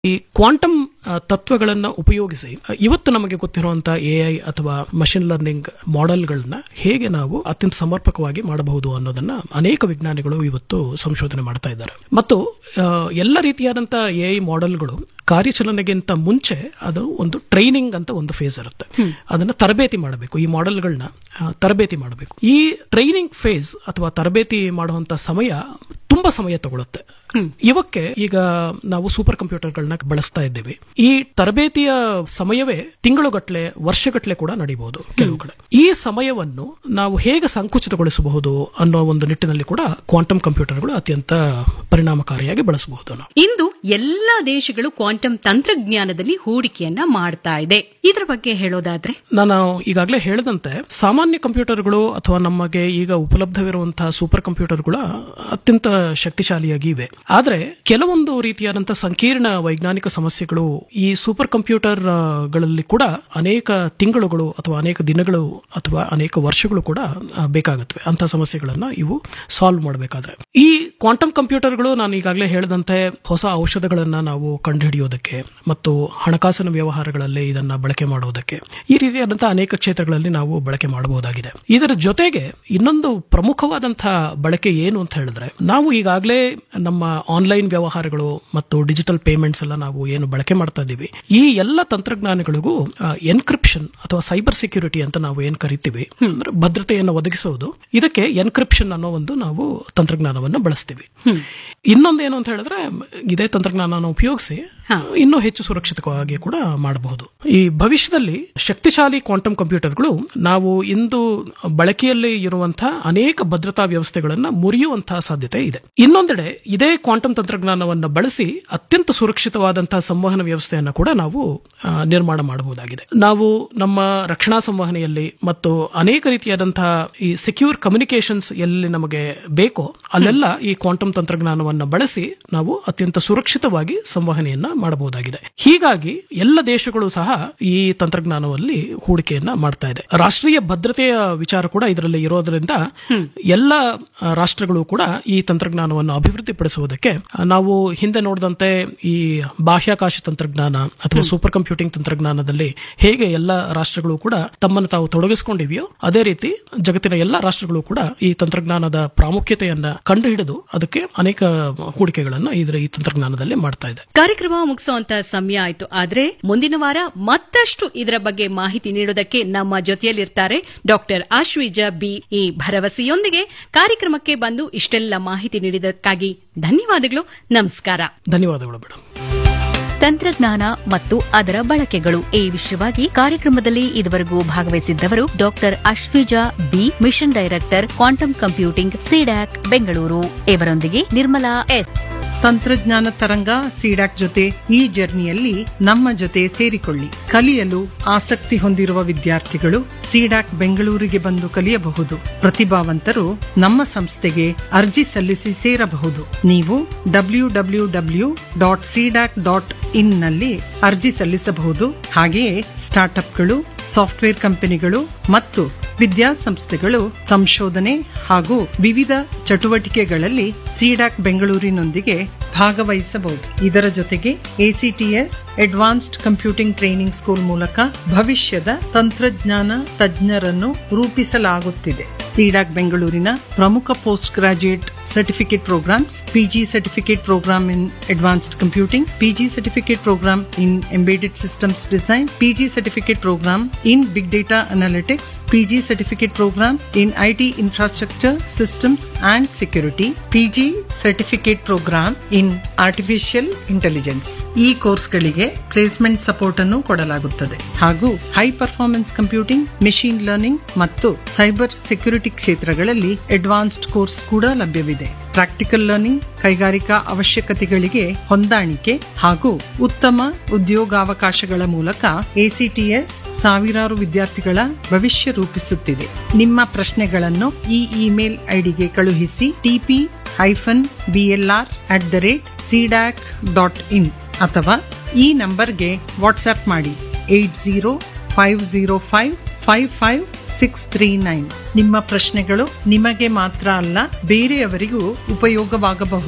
ಈ ಕ್ವಾಂಟಮ್ ಆ, ತತ್ವಗಳನ್ನ ಉಪಯೋಗಿಸಿ ಆ, ಇವತ್ತು ನಮಗೆ ಗೊತ್ತಿರುವಂತಹ ಎ ಐ ಅಥವಾ ಮಷಿನ್ ಲರ್ನಿಂಗ್ ಮಾಡೆಲ್ಗಳನ್ನ ಹೇಗೆ ನಾವು ಅತ್ಯಂತ ಸಮರ್ಪಕವಾಗಿ ಮಾಡಬಹುದು ಅನ್ನೋದನ್ನ ಅನೇಕ ವಿಜ್ಞಾನಿಗಳು ಇವತ್ತು ಸಂಶೋಧನೆ ಮಾಡ್ತಾ ಇದ್ದಾರೆ ಮತ್ತು ಆ, ಎಲ್ಲ ರೀತಿಯಾದಂತಹ ಎ ಐ ಮಾಡೆಲ್ಗಳು ಕಾರ್ಯಾಚರಣೆಗಿಂತ ಮುಂಚೆ ಅದು ಒಂದು ಟ್ರೈನಿಂಗ್ ಅಂತ ಒಂದು ಫೇಸ್ ಇರುತ್ತೆ ಅದನ್ನ ತರಬೇತಿ ಮಾಡಬೇಕು ಈ ಮಾಡೆಲ್ಗಳನ್ನ ತರಬೇತಿ ಮಾಡಬೇಕು ಈ ಟ್ರೈನಿಂಗ್ ಫೇಸ್ ಅಥವಾ ತರಬೇತಿ ಮಾಡುವಂತ ಸಮಯ ತುಂಬಾ ಸಮಯ ತಗೊಳುತ್ತೆ ಇವಕ್ಕೆ ಈಗ ನಾವು ಸೂಪರ್ ಕಂಪ್ಯೂಟರ್ಗಳನ್ನ ಬಳಸ್ತಾ ಇದ್ದೇವೆ ಈ ತರಬೇತಿಯ ಸಮಯವೇ ತಿಂಗಳುಗಟ್ಲೆ ವರ್ಷಗಟ್ಲೆ ಕೂಡ ನಡೀಬಹುದು ಕೆಲವು ಕಡೆ ಈ ಸಮಯವನ್ನು ನಾವು ಹೇಗೆ ಸಂಕುಚಿತಗೊಳಿಸಬಹುದು ಅನ್ನೋ ಒಂದು ನಿಟ್ಟಿನಲ್ಲಿ ಕೂಡ ಕ್ವಾಂಟಮ್ ಕಂಪ್ಯೂಟರ್ಗಳು ಅತ್ಯಂತ ಪರಿಣಾಮಕಾರಿಯಾಗಿ ಬಳಸಬಹುದು ನಾವು ಇಂದು ಎಲ್ಲಾ ದೇಶಗಳು ಕ್ವಾಂಟಮ್ ತಂತ್ರಜ್ಞಾನದಲ್ಲಿ ಹೂಡಿಕೆಯನ್ನ ಮಾಡ್ತಾ ಇದೆ ಇದರ ಬಗ್ಗೆ ಹೇಳೋದಾದ್ರೆ ನಾನು ಈಗಾಗಲೇ ಹೇಳಿದಂತೆ ಸಾಮಾನ್ಯ ಕಂಪ್ಯೂಟರ್ಗಳು ಅಥವಾ ನಮಗೆ ಈಗ ಉಪಲಬ್ಧವಿರುವಂತಹ ಸೂಪರ್ ಕಂಪ್ಯೂಟರ್ಗಳು ಅತ್ಯಂತ ಶಕ್ತಿಶಾಲಿಯಾಗಿ ಇವೆ ಆದರೆ ಕೆಲವೊಂದು ರೀತಿಯಾದಂತಹ ಸಂಕೀರ್ಣ ವೈಜ್ಞಾನಿಕ ಸಮಸ್ಯೆಗಳು ಈ ಸೂಪರ್ ಕಂಪ್ಯೂಟರ್ ಆ, ಗಳಲ್ಲಿ ಕೂಡ ಅನೇಕ ತಿಂಗಳುಗಳು ಅಥವಾ ಅನೇಕ ದಿನಗಳು ಅಥವಾ ಅನೇಕ ವರ್ಷಗಳು ಕೂಡ ಆ, ಬೇಕಾಗುತ್ತವೆ ಅಂತ ಸಮಸ್ಯೆಗಳನ್ನ ಇವು ಸಾಲ್ವ್ ಮಾಡಬೇಕಾದ್ರೆ ಈ ಕ್ವಾಂಟಮ್ ಕಂಪ್ಯೂಟರ್ಗಳು ನಾನು ಈಗಾಗಲೇ ಹೇಳಿದಂತೆ ಹೊಸ ಔಷಧಗಳನ್ನ ನಾವು ಕಂಡುಹಿಡಿಯೋದಕ್ಕೆ ಮತ್ತು ಹಣಕಾಸಿನ ವ್ಯವಹಾರಗಳಲ್ಲಿ ಇದನ್ನ ಬಳಕೆ ಮಾಡುವುದಕ್ಕೆ ಈ ರೀತಿಯಾದಂತಹ ಅನೇಕ ಕ್ಷೇತ್ರಗಳಲ್ಲಿ ನಾವು ಬಳಕೆ ಮಾಡಬಹುದಾಗಿದೆ ಇದರ ಜೊತೆಗೆ ಇನ್ನೊಂದು ಪ್ರಮುಖವಾದಂತಹ ಬಳಕೆ ಏನು ಅಂತ ಹೇಳಿದ್ರೆ ನಾವು ಈಗಾಗಲೇ ನಮ್ಮ ಆನ್ಲೈನ್ ವ್ಯವಹಾರಗಳು ಮತ್ತು ಡಿಜಿಟಲ್ ಪೇಮೆಂಟ್ಸ್ ಎಲ್ಲ ನಾವು ಏನು ಬಳಕೆ ಮಾಡ್ತಾ ಇದ್ದೀವಿ ಈ ಎಲ್ಲ ತಂತ್ರಜ್ಞಾನಗಳಿಗೂ ಎನ್ಕ್ರಿಪ್ಷನ್ ಅಥವಾ ಸೈಬರ್ ಸೆಕ್ಯೂರಿಟಿ ಅಂತ ನಾವು ಏನ್ ಕರಿತೀವಿ ಅಂದ್ರೆ ಭದ್ರತೆಯನ್ನು ಒದಗಿಸೋದು ಇದಕ್ಕೆ ಎನ್ಕ್ರಿಪ್ಷನ್ ಅನ್ನೋ ಒಂದು ನಾವು ತಂತ್ರಜ್ಞಾನವನ್ನು ಬಳಸ್ತೀವಿ ಇನ್ನೊಂದೇನು ಅಂತ ಹೇಳಿದ್ರೆ ಇದೇ ತಂತ್ರಜ್ಞಾನ ಉಪಯೋಗಿಸಿ ಇನ್ನೂ ಹೆಚ್ಚು ಸುರಕ್ಷಿತವಾಗಿ ಕೂಡ ಮಾಡಬಹುದು ಈ ಭವಿಷ್ಯದಲ್ಲಿ ಶಕ್ತಿಶಾಲಿ ಕ್ವಾಂಟಮ್ ಕಂಪ್ಯೂಟರ್ಗಳು ನಾವು ಇಂದು ಬಳಕೆಯಲ್ಲಿ ಇರುವಂತಹ ಅನೇಕ ಭದ್ರತಾ ವ್ಯವಸ್ಥೆಗಳನ್ನ ಮುರಿಯುವಂತಹ ಸಾಧ್ಯತೆ ಇದೆ ಇನ್ನೊಂದೆಡೆ ಇದೇ ಕ್ವಾಂಟಮ್ ತಂತ್ರಜ್ಞಾನವನ್ನು ಬಳಸಿ ಅತ್ಯಂತ ಸುರಕ್ಷಿತವಾದಂತಹ ಸಂವಹನ ವ್ಯವಸ್ಥೆಯನ್ನು ಕೂಡ ನಾವು ಆ, ನಿರ್ಮಾಣ ಮಾಡಬಹುದಾಗಿದೆ ನಾವು ನಮ್ಮ ರಕ್ಷಣಾ ಸಂವಹನೆಯಲ್ಲಿ ಮತ್ತು ಅನೇಕ ರೀತಿಯಾದಂತಹ ಈ ಸೆಕ್ಯೂರ್ ಕಮ್ಯುನಿಕೇಶನ್ಸ್ ಎಲ್ಲಿ ನಮಗೆ ಬೇಕೋ ಅಲ್ಲೆಲ್ಲ ಈ ಕ್ವಾಂಟಮ್ ತಂತ್ರಜ್ಞಾನವನ್ನು ಬಳಸಿ ನಾವು ಅತ್ಯಂತ ಸುರಕ್ಷಿತವಾಗಿ ಸಂವಹನೆಯನ್ನ ಮಾಡಬಹುದಾಗಿದೆ ಹೀಗಾಗಿ ಎಲ್ಲ ದೇಶಗಳು ಸಹ ಈ ತಂತ್ರಜ್ಞಾನದಲ್ಲಿ ಹೂಡಿಕೆಯನ್ನ ಮಾಡ್ತಾ ಇದೆ ರಾಷ್ಟ್ರೀಯ ಭದ್ರತೆಯ ವಿಚಾರ ಕೂಡ ಇದರಲ್ಲಿ ಇರೋದ್ರಿಂದ ಎಲ್ಲ ಆ, ರಾಷ್ಟ್ರಗಳು ಕೂಡ ಈ ತಂತ್ರಜ್ಞಾನವನ್ನು ಅಭಿವೃದ್ಧಿಪಡಿಸುವುದಕ್ಕೆ ಆ, ನಾವು ಹಿಂದೆ ನೋಡಿದಂತೆ ಈ ಬಾಹ್ಯಾಕಾಶ ತಂತ್ರಜ್ಞಾನ ಅಥವಾ ಸೂಪರ್ ಕಂಪ್ಯೂಟಿಂಗ್ ತಂತ್ರಜ್ಞಾನದಲ್ಲಿ ಹೇಗೆ ಎಲ್ಲ ರಾಷ್ಟ್ರಗಳು ಕೂಡ ತಮ್ಮನ್ನು ತಾವು ತೊಡಗಿಸಿಕೊಂಡಿವೆಯೋ ಅದೇ ರೀತಿ ಜಗತ್ತಿನ ಎಲ್ಲ ರಾಷ್ಟ್ರಗಳು ಕೂಡ ಈ ತಂತ್ರಜ್ಞಾನದ ಪ್ರಾಮುಖ್ಯತೆಯನ್ನ ಕಂಡುಹಿಡಿದು ಅದಕ್ಕೆ ಅನೇಕ ಹೂಡಿಕೆಗಳನ್ನ ಇದರ ಈ ತಂತ್ರಜ್ಞಾನದಲ್ಲಿ ಮಾಡ್ತಾ ಇದೆ ಕಾರ್ಯಕ್ರಮ ಮುಗಿಸುವಂತ ಸಮಯ ಆಯ್ತು ಆದ್ರೆ ಮುಂದಿನ ವಾರ ಮತ್ತಷ್ಟು ಇದರ ಬಗ್ಗೆ ಮಾಹಿತಿ ನೀಡೋದಕ್ಕೆ ನಮ್ಮ ಜೊತೆಯಲ್ಲಿರ್ತಾರೆ ಡಾಕ್ಟರ್ ಆಶ್ವಿಜ ಬಿ ಈ ಭರವಸೆಯೊಂದಿಗೆ ಕಾರ್ಯಕ್ರಮಕ್ಕೆ ಬಂದು ಇಷ್ಟೆಲ್ಲ ಮಾಹಿತಿ ನೀಡಿದ್ದಕ್ಕಾಗಿ ಧನ್ಯವಾದಗಳು ನಮಸ್ಕಾರ ಧನ್ಯವಾದಗಳು ಮೇಡಮ್ ತಂತ್ರಜ್ಞಾನ ಮತ್ತು ಅದರ ಬಳಕೆಗಳು ಈ ವಿಷಯವಾಗಿ ಕಾರ್ಯಕ್ರಮದಲ್ಲಿ ಇದುವರೆಗೂ ಭಾಗವಹಿಸಿದ್ದವರು doctor Ashwija B mission director quantum computing CDAC Bengaluru ಇವರೊಂದಿಗೆ ನಿರ್ಮಲಾ ಎಸ್ ತಂತ್ರಜ್ಞಾನ ತರಂಗ ಸಿಡಾಕ್ ಜೊತೆ ಈ ಜರ್ನಿಯಲ್ಲಿ ನಮ್ಮ ಜೊತೆ ಸೇರಿಕೊಳ್ಳಿ ಕಲಿಯಲು ಆಸಕ್ತಿ ಹೊಂದಿರುವ ವಿದ್ಯಾರ್ಥಿಗಳು ಸಿಡಾಕ್ ಬೆಂಗಳೂರಿಗೆ ಬಂದು ಕಲಿಯಬಹುದು ಪ್ರತಿಭಾವಂತರು ನಮ್ಮ ಸಂಸ್ಥೆಗೆ ಅರ್ಜಿ ಸಲ್ಲಿಸಿ ಸೇರಬಹುದು ನೀವು W W W dot CDAC dot in ನಲ್ಲಿ ಅರ್ಜಿ ಸಲ್ಲಿಸಬಹುದು ಹಾಗೆಯೇ ಸ್ಟಾರ್ಟ್ಅಪ್ಗಳು ಸಾಫ್ಟ್ವೇರ್ ಕಂಪನಿಗಳು ಮತ್ತು ವಿದ್ಯಾಸಂಸ್ಥೆಗಳು ಸಂಶೋಧನೆ ಹಾಗೂ ವಿವಿಧ ಚಟುವಟಿಕೆಗಳಲ್ಲಿ ಸಿಡಾಕ್ ಬೆಂಗಳೂರಿನೊಂದಿಗೆ ಭಾಗವಹಿಸಬಹುದು ಇದರ ಜೊತೆಗೆ ACTS advanced computing training school ಮೂಲಕ ಭವಿಷ್ಯದ ತಂತ್ರಜ್ಞಾನ ತಜ್ಞರನ್ನು ರೂಪಿಸಲಾಗುತ್ತಿದೆ ಸಿಡಾಕ್ ಬೆಂಗಳೂರಿನ ಪ್ರಮುಖ post graduate certificate programmes PG certificate programme in advanced computing PG certificate programme in embedded systems design PG certificate programme in big data analytics PG certificate programme in IT infrastructure systems and security PG certificate programme in artificial intelligence ಈ ಕೋರ್ಸ್ಗಳಿಗೆ placement support ಅನ್ನು ಕೊಡಲಾಗುತ್ತದೆ ಹಾಗೂ high performance computing machine learning ಮತ್ತು cyber security ಕ್ಷೇತ್ರಗಳಲ್ಲಿ advanced course ಕೂಡ ಲಭ್ಯವಿದೆ practical learning ಕೈಗಾರಿಕಾ ಅವಶ್ಯಕತೆಗಳಿಗೆ ಹೊಂದಾಣಿಕೆ ಹಾಗೂ ಉತ್ತಮ ಉದ್ಯೋಗಾವಕಾಶಗಳ ಮೂಲಕ ಎಸಿಟಿಎಸ್ ಸಾವಿರಾರು ವಿದ್ಯಾರ್ಥಿಗಳ ಭವಿಷ್ಯ ರೂಪಿಸುತ್ತಿದೆ ನಿಮ್ಮ ಪ್ರಶ್ನೆಗಳನ್ನು ಈ ಇಮೇಲ್ ಐಡಿಗೆ ಕಳುಹಿಸಿ TP hyphen BLR at the rate CDAC dot in ಅಥವಾ ಈ ನಂಬರ್ಗೆ ವಾಟ್ಸ್ಆಪ್ ಮಾಡಿ eight zero five zero five five five six three nine ನಿಮ್ಮ ಪ್ರಶ್ನೆಗಳು ನಿಮಗೆ ಮಾತ್ರ ಅಲ್ಲ ಬೇರೆಯವರಿಗೂ ಉಪಯೋಗವಾಗಬಹುದು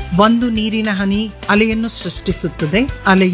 ಒಂದು ನೀರಿನ ಹನಿ ಅಲೆಯನ್ನು ಸೃಷ್ಟಿಸುತ್ತದೆ ಅಲೆಯು